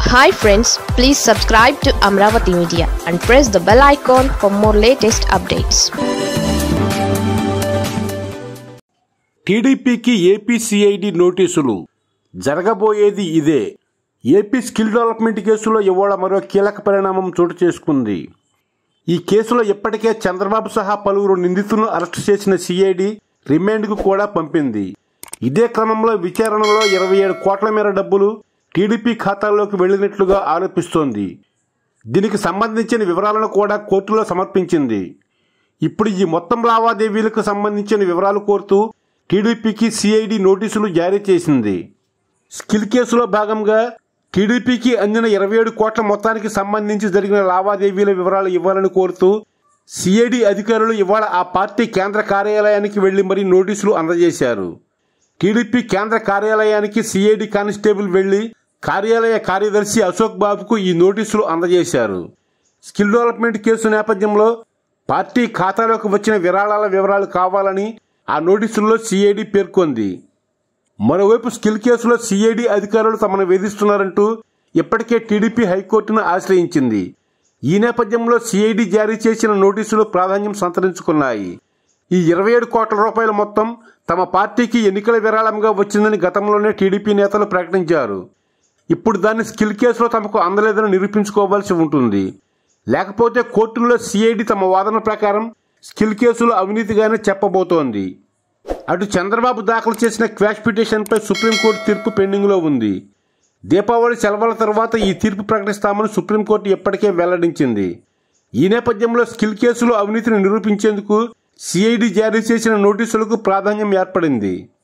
hi friends please subscribe to Amaravati media and press the bell icon for more latest updates టీడీపీకి AP CID నోటీసులు జరగబోయేది ఇదే AP skill development కేసులో ఇవాళ మరో కీలక పరిణామం చోటు చేసుకుంది ఈ కేసులో ఇప్పటికే చంద్రబాబు సహా పలువురు నిందితులను అరెస్టు చేసిన సిఐడి రిమాండ్కు కూడా పంపింది ఇదే క్రమంలో విచారణలో ఇరవై ఏడు కోట్ల మేర డబ్బులు టీడీపీ ఖాతాల్లోకి వెళ్లినట్లుగా ఆరోపిస్తోంది దీనికి సంబంధించిన వివరాలను కూడా కోర్టులో సమర్పించింది ఇప్పుడు ఈ మొత్తం లావాదేవీలకు సంబంధించిన వివరాలు కోరుతూ టీడీపీకి సిఐడి నోటీసులు జారీ చేసింది స్కిల్ కేసులో భాగంగా టీడీపీకి అందిన ఇరవై ఏడు కోట్ల మొత్తానికి సంబంధించి జరిగిన లావాదేవీల వివరాలు ఇవ్వాలని కోరుతూ సిఐడి అధికారులు ఇవాళ ఆ పార్టీ కేంద్ర కార్యాలయానికి వెళ్లి మరీ నోటీసులు అందజేశారు టీడీపీ కేంద్ర కార్యాలయానికి సిఐడి కానిస్టేబుల్ వెళ్లి కార్యాలయ కార్యదర్శి అశోక్ బాబుకు ఈ నోటీసులు అందజేశారు స్కిల్ డెవలప్మెంట్ కేసు నేపథ్యంలో పార్టీ ఖాతాలోకి వచ్చిన విరాళాల వివరాలు కావాలని ఆ నోటీసుల్లో సిఐడి పేర్కొంది మరోవైపు స్కిల్ కేసులో సిఐడి అధికారులు తమను వేధిస్తున్నారంటూ ఇప్పటికే టీడీపీ హైకోర్టును ఆశ్రయించింది ఈ నేపథ్యంలో సిఐడి జారీ చేసిన నోటీసులు ప్రాధాన్యం సంతరించుకున్నాయి ఈ ఇరవై ఏడు కోట్ల రూపాయల మొత్తం తమ పార్టీకి ఎన్నికల విరాళంగా వచ్చిందని గతంలోనే టీడీపీ నేతలు ప్రకటించారు ఇప్పుడు దాన్ని స్కిల్ కేసులో తమకు అందలేదని నిరూపించుకోవాల్సి ఉంటుంది లేకపోతే కోర్టుల్లో సిఐడి తమ వాదన ప్రకారం స్కిల్ కేసులో అవినీతిగానే చెప్పబోతోంది అటు చంద్రబాబు దాఖలు చేసిన క్వాష్ పిటిషన్పై సుప్రీంకోర్టు తీర్పు పెండింగ్లో ఉంది దీపావళి సెలవుల తర్వాత ఈ తీర్పు ప్రకటిస్తామని సుప్రీంకోర్టు ఇప్పటికే వెల్లడించింది ఈ నేపథ్యంలో స్కిల్ కేసులో అవినీతిని నిరూపించేందుకు సిఐడి జారీ చేసిన నోటీసులకు ప్రాధాన్యం ఏర్పడింది